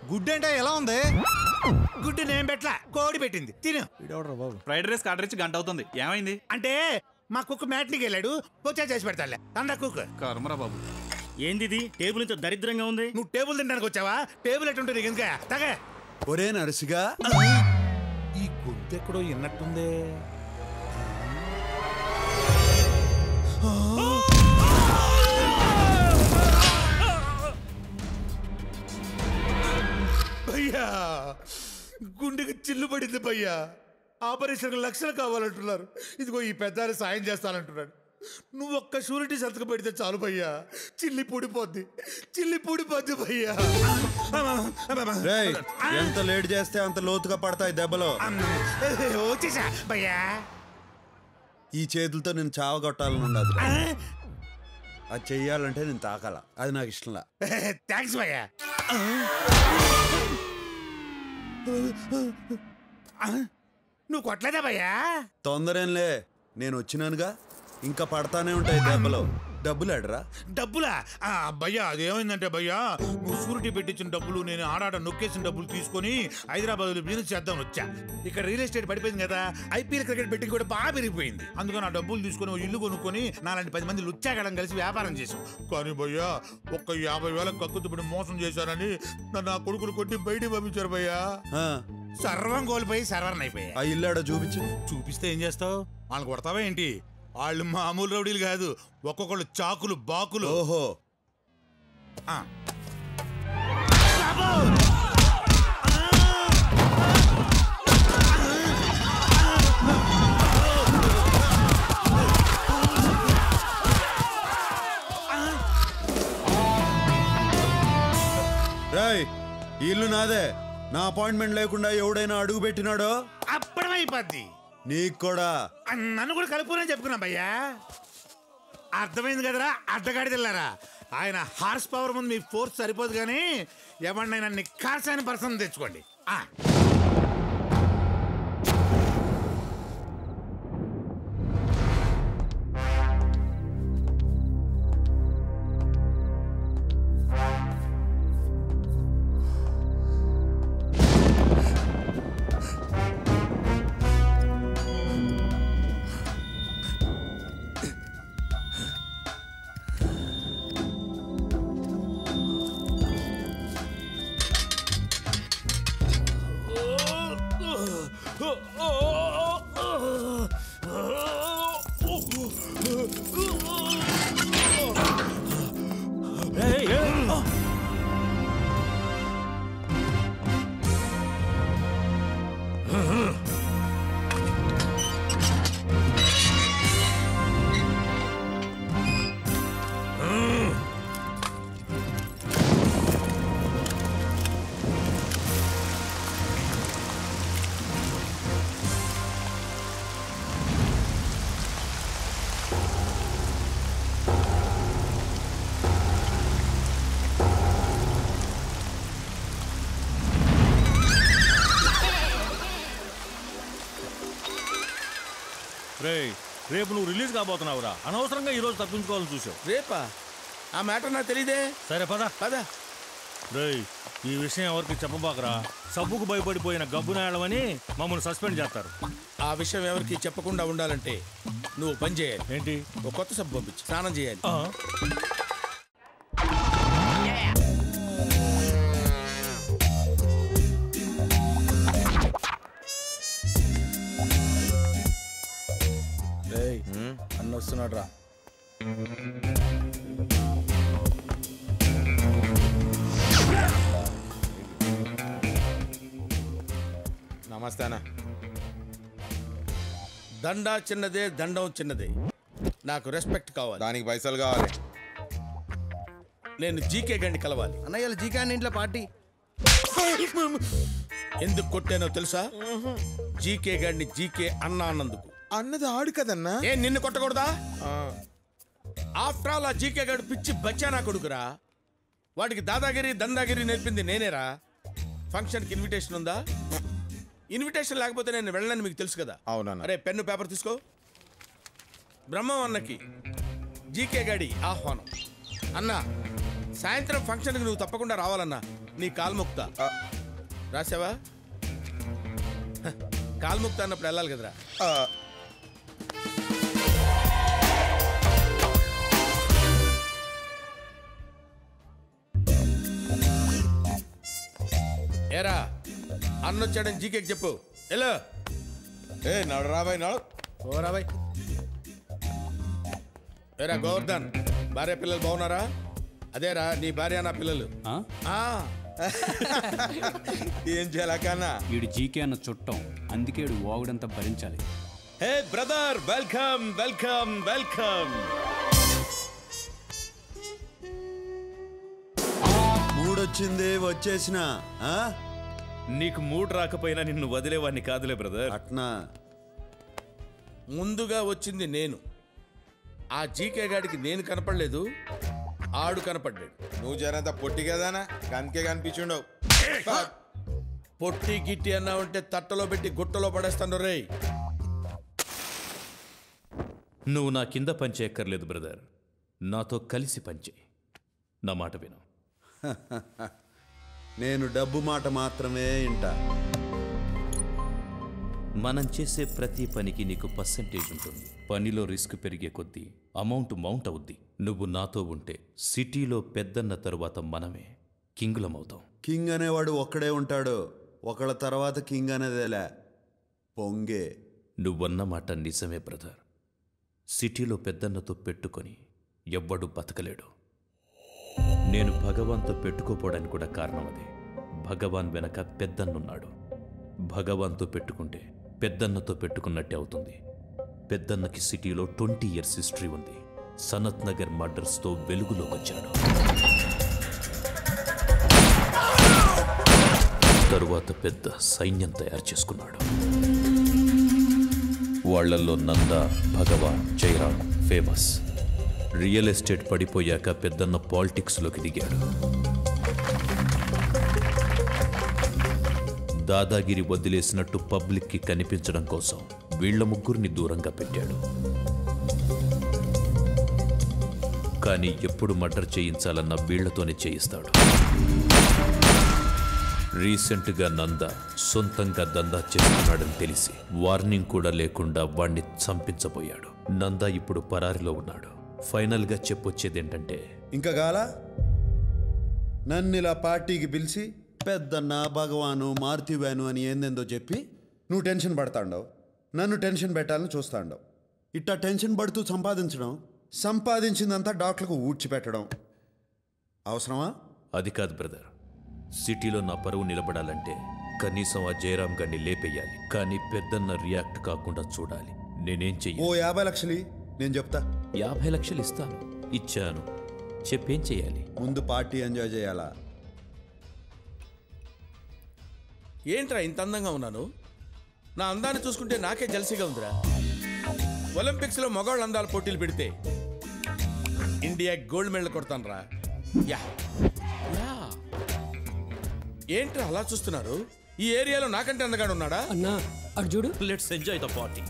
గుడ్డు అంటే ఎలా ఉంది గుడ్డు నేను పెట్ల కోడి పెట్టింది తిను ఫ్రైడ్ రైస్ ఆర్డర్ ఇచ్చి గంట అవుతుంది ఏమైంది అంటే మా కుక్క మ్యాట్నికి వెళ్ళాడు వచ్చా చేసి పెడతాలే అందా కుక్క కర్మరా బాబు ఏంది ఇది టేబుల్ ఇంత దరిద్రంగా ఉంది నువ్వు టేబుల్ తినడానికి వచ్చావా టేబుల్ ఎట్టుంటుంది నీకు ఇంకా తగే ఒరే నరసిగా ఈ గొంతు ఎక్కడో విన్నట్టుంది భయ్యా గుండెకి చిల్లు పడింది భయ్యా ఆపరేషన్ లక్షలు కావాలంటున్నారు ఇదిగో ఈ పెద్ద సాయం చేస్తానంటున్నాడు నువ్వు ఒక్క షూరిటీ సంతకం పెడితే చాలు భయ్యా చిల్లి పూడిపోద్ది చిల్లి పూడిపోద్ది భయ్యా రేయ్ ఎంత లేట్ చేస్తే అంత లోతుగా పడతాయి దెబ్బలు వచ్చేసా భయ్యా ఈ చేతులతో నేను చావగొట్టాలని ఉండదు అది చెయ్యాలంటే నేను తాకాల అది నాకు ఇష్టంలా థ్యాంక్స్ భయ్యా నువ్వు కొట్టలేదా భయ్యా తొందరేంలే నేను వచ్చినానుగా ఇంకా పడతానే ఉంటాయి దెబ్బలు డబ్బులు ఎడరా డబ్బులా ఆ, భయ్యా అదేమైందంటే భయ్యా నువ్వు షూరిటీ పెట్టించిన డబ్బులు నేను ఆడాడ నొక్కేసిన డబ్బులు తీసుకొని హైదరాబాద్ లో బిజినెస్ చేద్దాం వచ్చా ఇక్కడ రియల్ ఎస్టేట్ పడిపోయింది కదా ఐపీఎల్ క్రికెట్ బెట్టింగ్ కూడా బాగా పెరిగిపోయింది అందుకని ఆ డబ్బులు తీసుకొని ఓ ఇల్లు కొనుక్కొని నాలాంటి పది మంది లుచ్చాగడం కలిసి వ్యాపారం చేసాం కానీ భయ్యా ఒక్క యాభై వేల కక్కుతుపడి మోసం చేశానని నన్ను ఆ కొడుకులు కొట్టి బయటికి పంపించారు భయ్యా ఆ, సర్వం కోల్పోయి సర్వర్ అయిపోయా ఆ ఇల్లు ఆడ చూపించు చూపిస్తే ఏం చేస్తావు వాళ్ళని కొడతావా ఏంటి వాళ్ళు మామూలు రౌడీలు కాదు ఒక్కొక్కళ్ళు చాకులు బాకులు ఓహో ఆ. రాయ్ ఈ ఇల్లు నాదే నా అపాయింట్మెంట్ లేకుండా ఎవడైనా అడుగు పెట్టినాడో అప్పుడమైపోద్ది నీకు కూడా ఆ, నన్ను కూడా కలుపుకొని చెప్పుకున్నా భయ్యా అర్థమైంది కదరా అడ్డగాడిదిల్లారా ఆయన హార్స్ పవర్ ముందు మీ ఫోర్స్ సరిపోదు కానీ ఎవరినైనా నిక్కార్సైన పర్సన్ తెచ్చుకోండి ఆ. రేయ్ రేపు నువ్వు రిలీజ్ కాబోతున్నావురా అనవసరంగా ఈ రోజు తప్పించుకోవాలని చూసావు రేపా ఆ మ్యాటర్ నాకు తెలియదే సరే పద పద రేయ్ ఈ విషయం ఎవరికి చెప్పబాకరా సబ్బుకు భయపడిపోయిన గబ్బు నాయడమని మమ్మల్ని సస్పెండ్ చేస్తారు ఆ విషయం ఎవరికి చెప్పకుండా ఉండాలంటే నువ్వు పని చేయాలి ఏంటి ఒక కొత్త సబ్బు పంపించి స్నానం చేయాలి ఆ, రేయ్, అన్న వస్తున్నాడు రా నమస్తే అన్న దండా చిన్నదే దండం చిన్నదే నాకు రెస్పెక్ట్ కావాలి దానికి పైసలు కావాలి నేను జీకే గండి కలవాలి అన్నయ్య జీకా ఇంట్లో పార్టీ ఎందుకు కొట్టానో తెలుసా జీకే గండి జీకే అన్న అన్నందుకు అన్నది ఆడు కదన్నా ఏ నిన్ను కొట్టకూడదా ఆఫ్టర్ ఆల్ ఆ జీకే గడు పిచ్చి బచ్చానా కొడుకురా వాడికి దాదాగిరి దందాగిరి నేర్పింది నేనేరా ఫంక్షన్కి ఇన్విటేషన్ ఉందా ఇన్విటేషన్ లేకపోతే నేను వెళ్ళనని మీకు తెలుసు కదా అవునన్న. అరే పెన్ను పేపర్ తీసుకో బ్రహ్మం అన్నకి జీకే గడి ఆహ్వానం అన్నా సాయంత్రం ఫంక్షన్కి నువ్వు తప్పకుండా రావాలన్నా నీ కాల్ముక్త రాసావా హ, కాల్ముక్త అన్నప్పుడు వెళ్ళాలి కదరా ఆ, ఏరా అన్నొచ్చాడని జీకేకి చెప్పు ఎలా ఏ నడు రాబాయ్ నడు ఓరా బాయ్ ఏరా గోవర్ధన్ భార్య పిల్లలు బాగున్నారా అదేరా నీ భార్య నా పిల్లలు ఆ ఏం చేయాల కన్నా వీడు జీకే అన్న చుట్టం అందుకే వీడు వాగుడంతా భరించాలి hey brother welcome welcome welcome మూడొచ్చింది వచ్చేసిన ఆ? నీకు మూడ్ రాకపోయినా నిన్ను వదిలేవాడిని కాదులే బ్రదర్ అట్నా ముందుగా వచ్చింది నేను ఆ జీకే గాడికి నేను కనపడలేదు ఆడు కనపడ్డాడు నువ్వు జరంత పొట్టి కదానా కనికే కనిపించుండవు పొట్టి గిట్టి అన్నా ఉంటే తట్టలో పెట్టి గుట్టలో పడేస్తాను రేయ్ నువ్వు నా కింద పంచేయక్కర్లేదు బ్రదర్ నాతో కలిసి పంచే నా మాట విను నేను డబ్బు మాట మాత్రమే ఇంటా మనం చేసే ప్రతి పనికి నీకు పర్సంటేజ్ ఉంటుంది పనిలో రిస్క్ పెరిగే కొద్దీ అమౌంట్ మౌంట్ అవుద్ది నువ్వు నాతో ఉంటే సిటీలో పెద్దన్న తరువాత మనమే కింగులమవుతాం కింగ్ అనేవాడు ఒక్కడే ఉంటాడు ఒకళ్ళ తర్వాత కింగ్ అనేదేలే పొంగే నువ్వన్న మాట నిజమే బ్రదర్ సిటీలో పెద్దన్నతో పెట్టుకొని ఎవ్వడు బతకలేడు నేను భగవాన్తో పెట్టుకోపోవడానికి కూడా కారణం అదే భగవాన్ వెనక పెద్దన్నున్నాడు భగవాన్తో పెట్టుకుంటే పెద్దన్నతో పెట్టుకున్నట్టే అవుతుంది పెద్దన్నకి సిటీలో ట్వంటీ ఇయర్స్ హిస్టరీ ఉంది సనత్ నగర్ మర్డర్స్తో వెలుగులోకి వచ్చాడు తరువాత పెద్ద సైన్యం తయారు చేసుకున్నాడు వాళ్లల్లో Nanda Bhagavan Jayaram famous real estate పడిపోయాక పెద్దన్న పాలిటిక్స్లోకి దిగాడు దాదాగిరి వదిలేసినట్టు పబ్లిక్కి కనిపించడం కోసం వీళ్ల ముగ్గురిని దూరంగా పెట్టాడు కానీ ఎప్పుడు మర్డర్ చేయించాలన్న వీళ్లతోనే చేయిస్తాడు రీసెంట్గా నంద సొంతంగా దందా చేస్తున్నాడని తెలిసి వార్నింగ్ కూడా లేకుండా వాణ్ణి చంపించబోయాడు నంద ఇప్పుడు పరారిలో ఉన్నాడు ఫైనల్గా చెప్పొచ్చేదేంటంటే ఇంకా గాల నన్ను ఇలా పార్టీకి పిలిచి పెద్దన్న భగవాను మారుతివాను అని ఏందేందో చెప్పి నువ్వు టెన్షన్ పడతాండవు నన్ను టెన్షన్ పెట్టాలని చూస్తాండవు ఇట్టా టెన్షన్ పడుతూ సంపాదించడం సంపాదించిందంతా డాక్టర్లకు ఊడ్చిపెట్టడం అవసరమా అది కాదు బ్రదర్ సిటీలో నా పరువు నిలబడాలంటే కనీసం ఆ జయరాం గడిని లేపేయాలి కానీ పెద్దన్న రియాక్ట్ కాకుండా చూడాలి నేనేం ఓ చెయ్యాలి యాభై లక్షలు నేను చెప్తా యాభై లక్షలు ఇస్తాను ఇచ్చాను చెప్పేం చెయ్యాలి ముందు పార్టీ ఎంజాయ్ చేయాలా ఏంట్రా ఇంత అందంగా ఉన్నాను నా అందాన్ని చూసుకుంటే నాకే జలసిగా ఉందిరా ఒలింపిక్స్ లో మగవాళ్ళ అందాల పోటీలు పెడితే ఇండియా గోల్డ్ మెడల్ కొడతాను రా యా యా ఏంట్రా అలా చూస్తున్నారు ఈ ఏరియాలో నాకంటే అందగాడు ఉన్నాడా అన్నా అటు చూడు లెట్స్ ఎంజాయ్ ద పార్టీ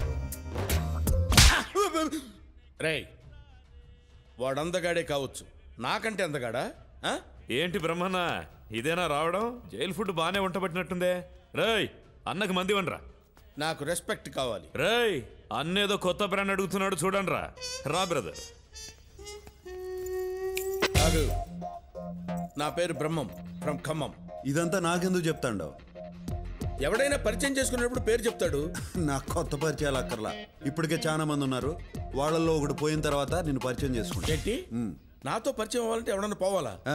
రేయ్ వాడు అందగాడే కావచ్చు నాకంటే అందగాడా ఆ? ఏంటి బ్రహ్మన్న ఇదేనా రావడం జైలు ఫుడ్ బాగానే వంటబట్టినట్టుందే రేయ్ అన్నకు మంది వనరా నాకు రెస్పెక్ట్ కావాలి రేయ్ అన్నేదో కొత్త బ్రాండ్ అడుగుతున్నాడు చూడండి రా రా బ్రదర్ కాదు నా పేరు బ్రహ్మం ఫ్రమ్ ఖమ్మం ఇదంతా నాకెందుకు చెప్తాండవు ఎవడైనా పరిచయం చేసుకున్నప్పుడు పేరు చెప్తాడు నాకు కొత్త పరిచయాలు అక్కర్లా ఇప్పటికే చాలా మంది ఉన్నారు వాళ్ళల్లో ఒకడు పోయిన తర్వాత నేను పరిచయం చేసుకుంటా ఏంటి నాతో పరిచయం అవ్వాలంటే ఎవడన్నా పోవాలా ఆ,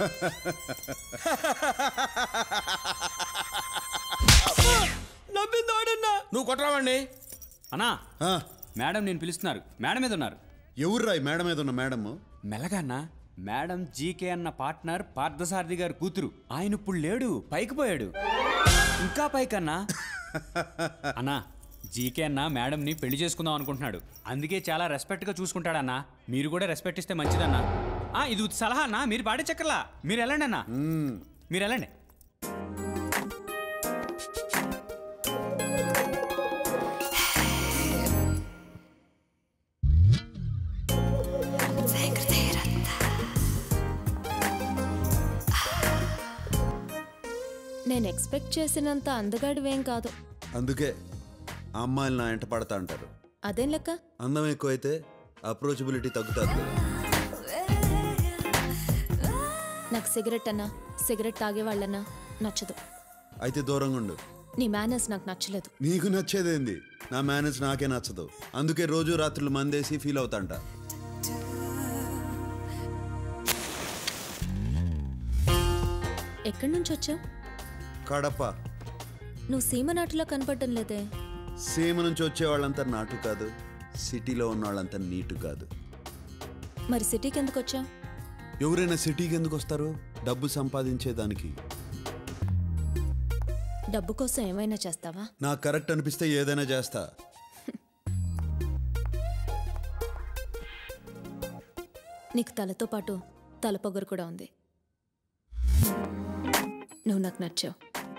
నవ్విందాడన్నా నువ్వు కొట్టరావండి అన్నా ఆ, మేడం నేను పిలుస్తున్నారు మేడం మీద ఉన్నారు ఎవర్రా ఈ మేడం మీద ఉన్న మేడమ్ మెల్లగా అన్నా మేడం జీకే అన్న పార్ట్నర్ పార్థసారథి గారి కూతురు ఆయన ఇప్పుడు లేడు పైకి పోయాడు ఇంకా పైకన్నా అన్నా జీకే అన్న మేడంని పెళ్లి చేసుకుందాం అనుకుంటున్నాడు అందుకే చాలా రెస్పెక్ట్గా చూసుకుంటాడన్నా మీరు కూడా రెస్పెక్ట్ ఇస్తే మంచిదన్నా ఆ, ఇది ఉత్త సలహా అన్నా మీరు పాడే చక్కర్లా మీరు వెళ్ళండి అన్నా మీరు వెళ్ళండి నేను ఎక్స్పెక్ట్ చేసినంత అందగాడివేం కాదు అందుకే ఆ అమ్మాయిలు నా ఎంట పడతా అంటారు అదేం లెక్క అందం ఎక్కువైతే అప్రోచబిలిటీ తగ్గుతుంది కదా నాకు సిగరెట్ అన్నా సిగరెట్ తాగే వాళ్ళన్నా నచ్చదు అయితే దూరంగా ఉండు నీ మేనర్స్ నాకు నచ్చలేదు నీకు నచ్చేదేంది నా మేనేజ్ నాకే నచ్చదు అందుకే రోజు రాత్రులు మందేసి ఫీల్ అవుతాంట ఎక్కడి నుంచి వచ్చావు కడప నువ్వు సీమ నాటులో కనపడటం లేదే సీమ నుంచి వచ్చే వాళ్ళంతా నాటు కాదు సిటీలో ఉన్న వాళ్ళంతా నీటు కాదు మరి సిటీకి ఎందుకు వచ్చావు ఎవరైనా సిటీకి ఎందుకు వస్తారు డబ్బు సంపాదించేదానికి డబ్బు కోసం ఏమైనా చేస్తావా నాకు కరెక్ట్ అనిపిస్తే ఏదైనా చేస్తా నీకు తలతో పాటు తలపొగరు కూడా ఉంది నువ్వు నాకు నచ్చావు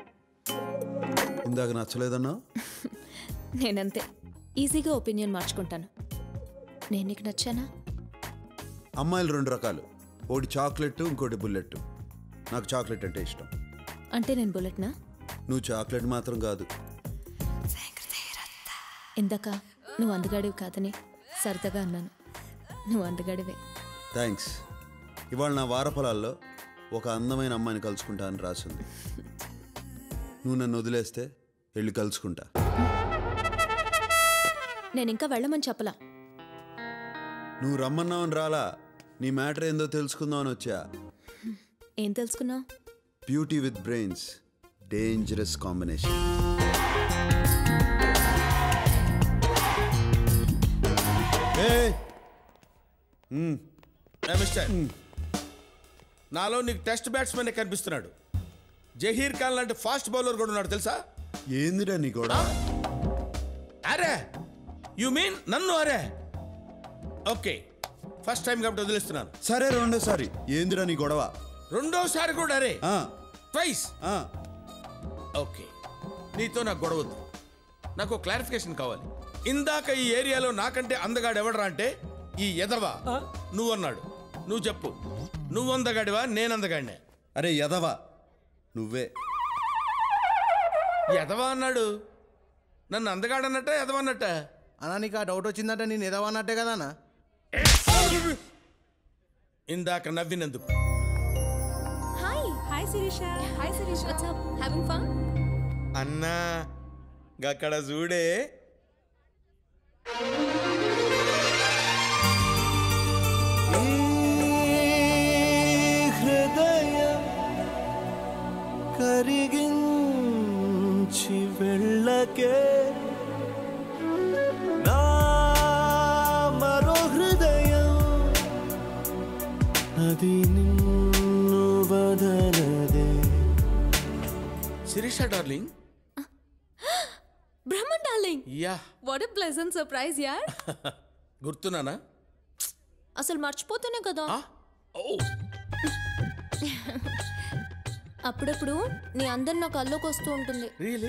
ఇందాక నచ్చలేదన్నా నేనంతే ఈజీగా ఒపీనియన్ మార్చుకుంటాను నేను నీకు నచ్చానా అమ్మాయిలు రెండు రకాలు ఒకటి చాక్లెట్ ఇంకోటి బుల్లెట్ నాకు చాక్లెట్ అంటే ఇష్టం అంటే నేను బుల్లెట్నా నువ్వు చాక్లెట్ మాత్రం కాదు ఇందాక నువ్వు అందగాడివి కాదని సరదాగా అన్నాను నువ్వు అందగాడివే థ్యాంక్స్ ఇవాళ నా వారఫలాల్లో ఒక అందమైన అమ్మాయిని కలుసుకుంటా అని రాసింది నువ్వు నన్ను వదిలేస్తే వెళ్ళి కలుసుకుంటా నేను ఇంకా వెళ్ళమని చెప్పలా నువ్వు రమ్మన్నావని రాలా నీ మ్యాటర్ ఏందో తెలుసుకుందామని వచ్చా ఏం తెలుసుకున్నావు beauty with brains dangerous combination ఏ మిస్టర్ నాలో నీకు టెస్ట్ బ్యాట్స్మెన్ కనిపిస్తున్నాడు జహీర్ ఖాన్ లాంటి ఫాస్ట్ బౌలర్ కూడా ఉన్నాడు తెలుసా ఏందిరా నీ గొడవ అరే యు మీన్ నన్ను అరే ఓకే ఫస్ట్ టైం కాబట్టి వదిలేస్తున్నాను సరే రెండోసారి ఏందిరా నీ గొడవ రెండోసారి కూడా అరే ఆ, ట్వైస్ ఆ, ఓకే నీతో నాకు గొడవద్దు నాకు క్లారిఫికేషన్ కావాలి ఇందాక ఈ ఏరియాలో నాకంటే అందగాడు ఎవడరా అంటే ఈ ఎదవా నువ్వు అన్నాడు నువ్వు చెప్పు నువ్వు అందగాడివా నేను అందగాడినే అరే యదవా నువ్వే ఎదవా అన్నాడు నన్ను అందగాడన్నట్ట ఎదవా అన్నట్ట అన్నా నీకు ఆ డౌట్ వచ్చిందంటే నేను ఎదవన్నట్టే కదా అన్న ఇందాక నవ్వినందుకు hi hi Sirisha hi Sirisha what's up having fun అన్నా గక్కడ చూడే హృదయం కరిగించి వెళ్ళకే నా మరో హృదయం అది నిన్ను వదలదే Sirisha darling Brahman darling yeah what a pleasant surprise యార్ గుర్తున్నానా అసలు మర్చిపోతేనే కదా ఆ? ఓ అప్పుడప్పుడు నీ అందరు నా కల్లోకి వస్తూ ఉంటుంది రియలీ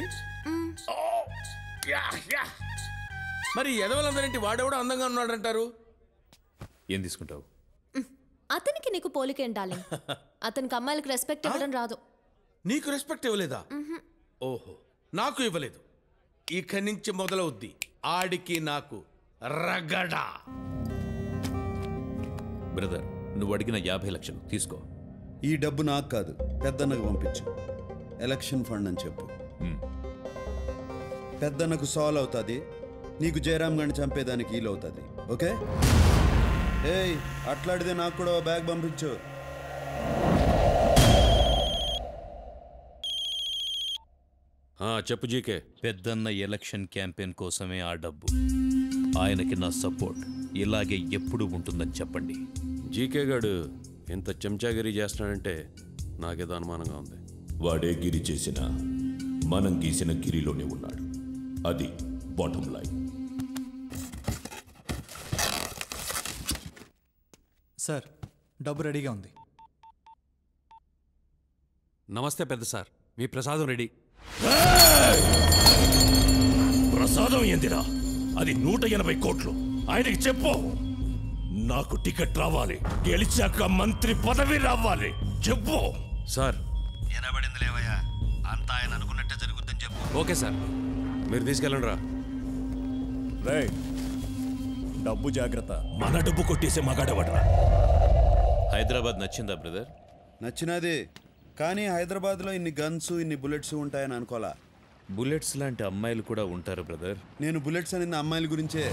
మరి ఎదవలందరింటి వాడెవడో అందంగా ఉన్నాడంటారు ఏం తీసుకుంటావు అతనికి నీకు పోలికేం డార్లింగ్ అతనికి అమ్మాయిలకి రెస్పెక్ట్ ఇవ్వడం రాదు నీకు రెస్పెక్ట్ ఇవ్వలేదా ఓహో నాకు ఇవ్వలేదు ఇక నుంచి మొదలవుద్ది ఆడికి నాకు రగడా బ్రదర్ నువ్వు అడిగిన యాభై లక్షలు తీసుకో ఈ డబ్బు నాకు కాదు పెద్దన్నకు పంపించు ఎలక్షన్ ఫండ్ అని చెప్పు పెద్దన్నకు సాల్వ్ అవుతుంది నీకు జయరామ్ గండి చంపేదానికి వీలు అవుతుంది ఓకే ఏయ్ అట్లాడితే నాకు కూడా ఓ బ్యాగ్ పంపించు చెప్పు జీకే పెద్దన్న ఎలక్షన్ క్యాంపెయిన్ కోసమే ఆ డబ్బు ఆయనకి నా సపోర్ట్ ఇలాగే ఎప్పుడు ఉంటుందని చెప్పండి జీకే గాడు ఇంత చెంచాగిరి చేస్తున్నాడంటే నాకేదో అనుమానంగా ఉంది వాడే గిరి చేసిన మనం గీసిన గిరిలోనే ఉన్నాడు అది బాటం లైన్ సార్ డబ్బు రెడీగా ఉంది నమస్తే పెద్ద సార్ మీ ప్రసాదం రెడీ ప్రసాదం ఏందిరా అది నూట ఎనభై కోట్లు ఆయనకి చెప్పు నాకు టికెట్ రావాలి గెలిచాక మంత్రి పదవి రావాలి చెప్పు సార్ అంతా ఆయన అనుకున్నట్టే జరుగుద్దని చెప్పు ఓకే సార్ మీరు తీసుకెళ్ళండి రా రే డబ్బు జాగ్రత్త మన డబ్బు కొట్టేసే మగాడవడ్రా హైదరాబాద్ నచ్చిందా బ్రదర్ నచ్చినది కానీ హైదరాబాద్లో ఇన్ని గన్స్ ఇన్ని బుల్లెట్స్ ఉంటాయని అనుకోలా బుల్లెట్స్ లాంటి అమ్మాయిలు కూడా ఉంటారు బ్రదర్ నేను బుల్లెట్స్ అనేది అమ్మాయిల గురించే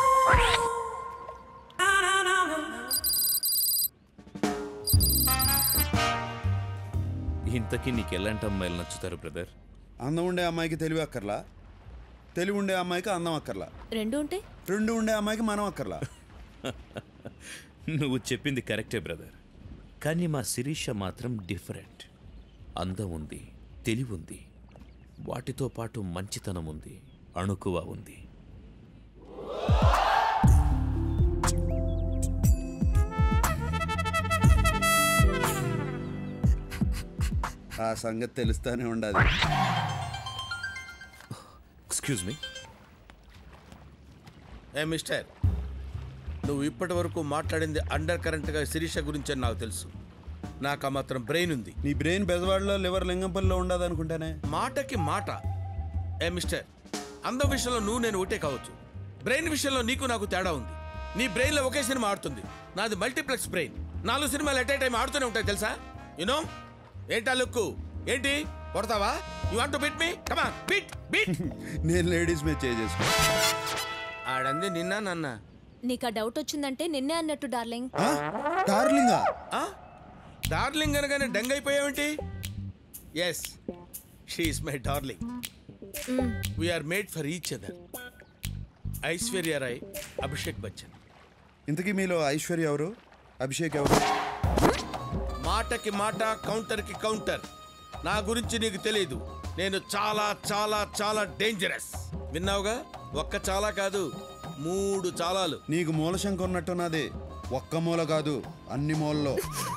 ఇంతకీ నీకు ఎలాంటి అమ్మాయిలు నచ్చుతారు బ్రదర్ అందం ఉండే అమ్మాయికి తెలివి అక్కర్లా తెలివి ఉండే అమ్మాయికి అందం అక్కర్లా రెండు ఉంటే రెండు ఉండే అమ్మాయికి మనం అక్కర్లా నువ్వు చెప్పింది కరెక్టే బ్రదర్ కానీ మా శిరీష మాత్రం డిఫరెంట్ అందం ఉంది తెలివి ఉంది వాటితో పాటు మంచితనం ఉంది అణుకువ ఉంది ఆ సంగతి తెలుస్తానే ఉండాలి ఎక్స్క్యూజ్ మీ ఏ మిస్టర్ నువ్వు ఇప్పటి వరకు మాట్లాడింది అండర్ కరెంట్గా శిరీష గురించి అని నాకు తెలుసు నాకు ఆ మాత్రం బ్రెయిన్ ఉంది నీ బ్రెయిన్ బెజవాడలో లివర్ లింగంపల్లిలో ఉండదు అనుకుంటానే మాటకి మాట ఏ మిస్టర్ అందం విషయంలో నువ్వు నేను ఒకటే కావచ్చు బ్రెయిన్ విషయంలో నీకు నాకు తేడా ఉంది నీ బ్రెయిన్లో ఒకే సినిమా ఆడుతుంది నాది మల్టీప్లెక్స్ బ్రెయిన్ నాలుగు సినిమాలు ఎట్ ఏ టైం ఆడుతూనే ఉంటాయి తెలుసా యునో ఏంటా లుక్కు ఏంటి కొడతావా you want to bit me కమా బిట్ బిట్ నేను లేడీస్ మీద చేసుకో ఆడంది నిన్న నన్న నీకు ఆ డౌట్ వచ్చిందంటే నిన్నే అన్నట్టు డార్లింగ్ డార్లింగా డార్లింగ్ అనగానే డంగ్ అయిపోయావేంటి yes she's my darling we're made for each other Aishwarya Rai Abhishek Bachchan ఇంతకీ మీలో ఐశ్వర్య ఎవరు అభిషేక్ ఎవరు మాటకి మాట కౌంటర్కి కౌంటర్ నా గురించి నీకు తెలియదు నేను చాలా చాలా చాలా డేంజరస్ విన్నావుగా ఒక్క చాలా కాదు మూడు చాలాలు నీకు మూలశంక ఉన్నట్టున్నది ఒక్క మూల కాదు అన్ని మూలలో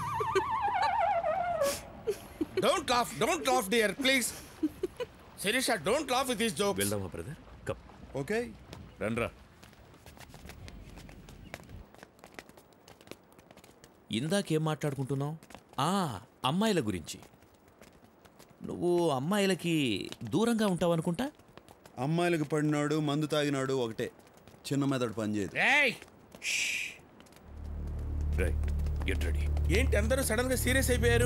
don't laugh don't laugh dear please Sirisha don't laugh with this joke వెళ్దామా బ్రదర్ కప్ ఓకే రండ్రా ఇందాకేం మాట్లాడుకుంటున్నావు ఆ అమ్మాయిల గురించి నువ్వు అమ్మాయిలకి దూరంగా ఉంటావు అనుకుంటా అమ్మాయిలకు పడినాడు మందు తాగినాడు ఒకటే చిన్న మెదడు పనిచేయదు రైట్ గెట్ రెడీ ఏంటి అందరూ సడన్ గా సీరియస్ అయిపోయారు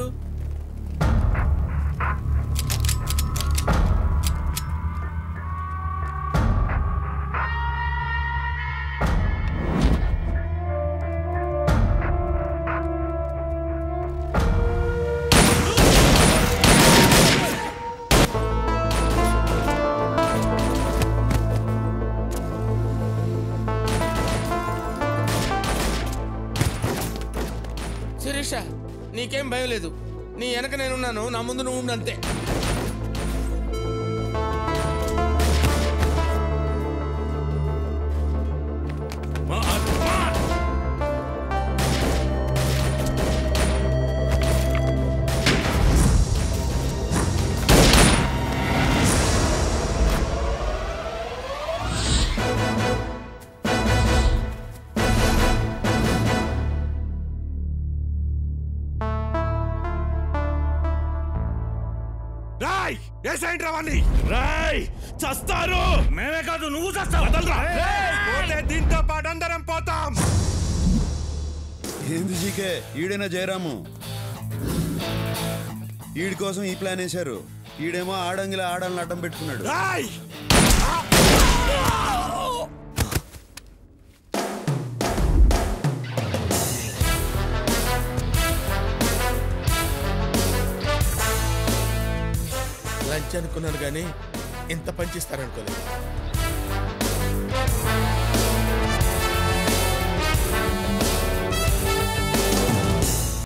శిరీష నీకేం భయం లేదు నీ వెనక నేనున్నాను నా ముందు నువ్వు ఉండు అంతే రాయ్ ఏసైంట్రా వాణ్ణి రాయ్ చస్తారు మేమే కాదు నువ్వు చస్తావు పోతే దీంతో పాటు అందరం పోతాం ఏంది జీకే ఈడైనా జయరాము ఈడి కోసం ఈ ప్లాన్ వేశారు ఈడేమో ఆడంగిల ఆడాలని అడ్డం పెట్టుకున్నాడు రాయ్ లంచ్ అనుకున్నాను కానీ ఇంత పనిచేస్తారనుకోలేదు